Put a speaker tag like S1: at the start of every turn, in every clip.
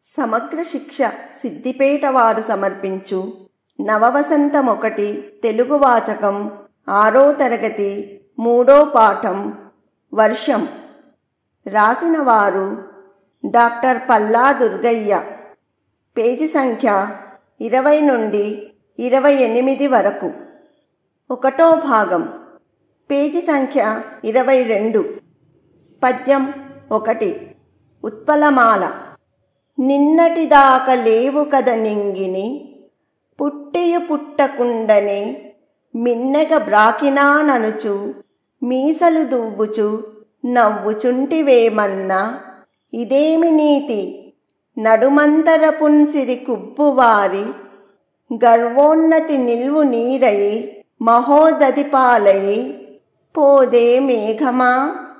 S1: సమగ్ర శిక్ష సిద్దిపేట వారు సమర్పించు నవవసంతం ఒకటి తెలుగు వాచకం ఆరో తరగతి మూడో పాఠం వర్షం రాసిన వారు డాక్టర్ పల్లా దుర్గయ్య పేజీ సంఖ్య ఇరవై నుండి ఇరవై ఎనిమిది వరకు ఒకటో భాగం పేజీ సంఖ్య ఇరవై రెండు పద్యం ఒకటి ఉత్పలమాల నిన్నటిదాక లేవు కద నింగిని పుట్టియు పుట్టకుండనే మిన్నెగ బ్రాకినాననుచు మీసలు దువ్వుచు నవ్వుచుంటివేమన్నా ఇదేమి నీతి నడుమంతర పున్సిరి కుబ్బువారి గర్వోన్నతి నిల్వు నీరయి మహోదధిపాలయి పోదే మేఘమా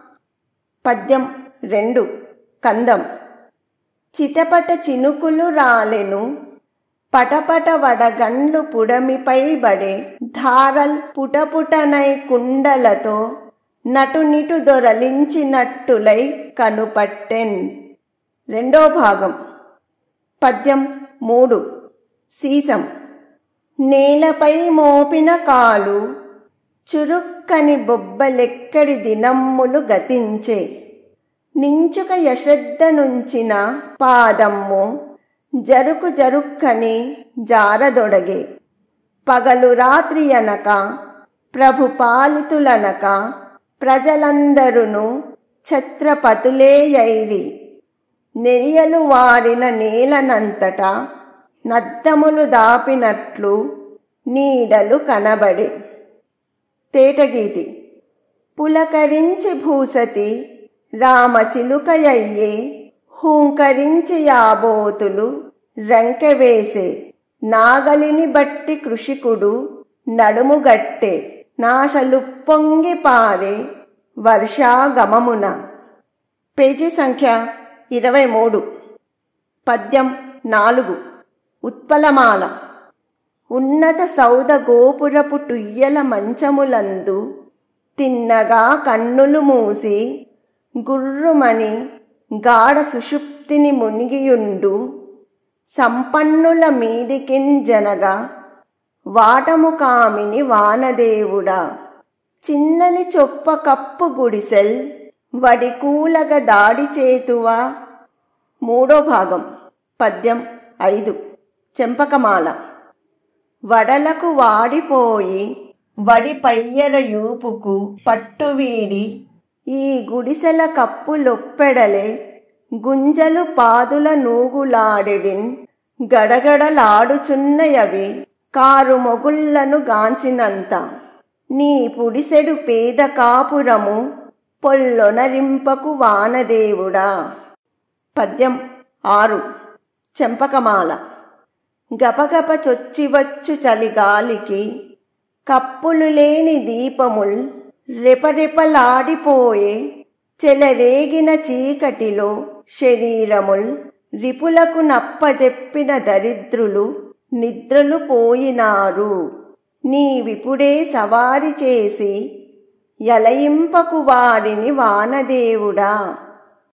S1: పద్యం రెండు కందం చిటపట చినుకులు రాలెను పటపట వడగండ్లు పుడమిపై బడే ధారల్ పుటపుటనై కుండలతో నటునిటు దొరలించినట్టులై కనుపట్టెన్ రెండో భాగం పద్యం మూడు సీసం నేలపై మోపిన కాలు చురుక్కని బొబ్బలెక్కడి దినమ్ములు గతించే నించుక యశ్రద్ధ నుంచిన పాదమ్ము జరుకు జరుక్కని జారదొడగే పగలు రాత్రి అనక ప్రభు పాలితులనక ప్రజలందరును ఛత్రపతులేయైరి నెరియలు వాడిన నేలనంతటా నద్దములు దాపినట్లు నీడలు కనబడి తేటగీతి పులకరించి భూసతి రామచిలుకయ్యే హూంకరించి యాబోతులు రంకెవేసే నాగలిని బట్టి కృషికుడు నడుముగట్టే నాశలు పొంగి పారే వర్షాగమమున పేజీ సంఖ్య ఇరవై మూడు పద్యం నాలుగు ఉత్పలమాల ఉన్నత సౌద గోపురపు టుయ్యల మంచములందు తిన్నగా కన్నులు మూసి గుర్రుమని గాఢ సుషుప్తిని మునిగియుండు సంపన్నుల మీదికిన్ జనగా వాటము కామిని వానదేవుడా చిన్నని చొప్ప కప్పు గుడిసెల్ వడికూలగ దాడి చేతువా మూడో భాగం పద్యం ఐదు చెంపకమాల వడలకు వాడిపోయి వడి పయ్యర యూపుకు పట్టువీడి ఈ గుడిసెల కప్పులొప్పెడలే గుంజలు పాదుల నూగులాడెడిన్ గడగడలాడుచున్నయవి కారు మొగుళ్లను గాంచినంత నీ పుడిసెడు పేద కాపురము పొల్లొనరింపకు వానదేవుడా పద్యం ఆరు చెంపకమాల గపగప చొచ్చివచ్చు చలిగాలికి కప్పులు లేని దీపముల్ రెపరెపలాడిపోయే చెలరేగిన చీకటిలో శరీరముల్ రిపులకు నప్పజెప్పిన దరిద్రులు నిద్రలు పోయినారు నీవిపుడే సవారి చేసి యలయింపకు వారిని వానదేవుడా